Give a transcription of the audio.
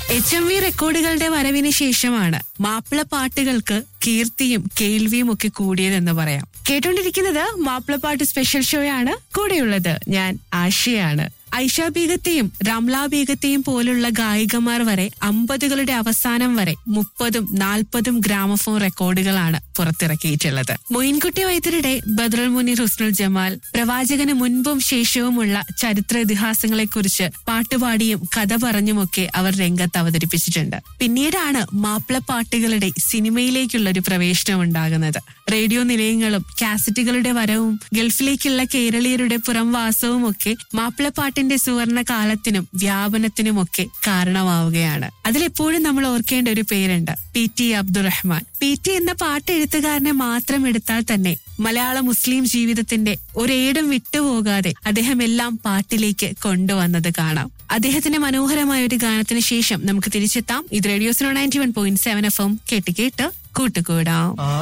H M V റെക്കോർഡുകളുടെ വരവിന് ശേഷമാണ് മാപ്പിള പാട്ടുകൾക്ക് കീർത്തിയും കേൾവിയും ഒക്കെ കൂടിയതെന്ന് പറയാം കേട്ടോണ്ടിരിക്കുന്നത് മാപ്പിളപ്പാട്ട് സ്പെഷ്യൽ ഷോയാണ് കൂടെയുള്ളത് ഞാൻ ആശയാണ് ഐഷ ബീഗത്തെയും റംല ബീഗത്തെയും പോലുള്ള ഗായികമാർ വരെ അമ്പതുകളുടെ അവസാനം വരെ മുപ്പതും നാൽപ്പതും ഗ്രാമഫോൺ റെക്കോർഡുകളാണ് പുറത്തിറക്കിയിട്ടുള്ളത് മൊയിൻകുട്ടി വൈദ്യരുടെ ബദ്രുൽ മുനീർ ഹുസ്നുൽ ജമാൽ പ്രവാചകന് മുൻപും ശേഷവുമുള്ള ചരിത്ര ഇതിഹാസങ്ങളെക്കുറിച്ച് പാട്ടുപാടിയും കഥ പറഞ്ഞുമൊക്കെ അവർ രംഗത്ത് അവതരിപ്പിച്ചിട്ടുണ്ട് പിന്നീടാണ് മാപ്പിളപ്പാട്ടുകളുടെ സിനിമയിലേക്കുള്ള ഒരു പ്രവേശനം ഉണ്ടാകുന്നത് റേഡിയോ നിലയങ്ങളും കാസറ്റുകളുടെ വരവും ഗൾഫിലേക്കുള്ള കേരളീയരുടെ പുറംവാസവും ഒക്കെ മാപ്പിളപ്പാട്ടിന്റെ സുവർണ കാലത്തിനും വ്യാപനത്തിനുമൊക്കെ കാരണമാവുകയാണ് അതിലെപ്പോഴും നമ്മൾ ഓർക്കേണ്ട ഒരു പേരുണ്ട് P T Abdurahman P T എന്ന പാട്ട് എഴുത്തുകാരനെ മാത്രം എടുത്താൽ തന്നെ മലയാള മുസ്ലിം ജീവിതത്തിന്റെ ഒരേടും വിട്ടുപോകാതെ അദ്ദേഹം എല്ലാം പാട്ടിലേക്ക് കൊണ്ടുവന്നത് കാണാം അദ്ദേഹത്തിന്റെ മനോഹരമായ ഒരു ഗാനത്തിന് ശേഷം നമുക്ക് തിരിച്ചെത്താം ഇത് റേഡിയോസിനോ ninety one point seven F M കേട്ട് കേട്ട് കൂട്ടുകൂടാം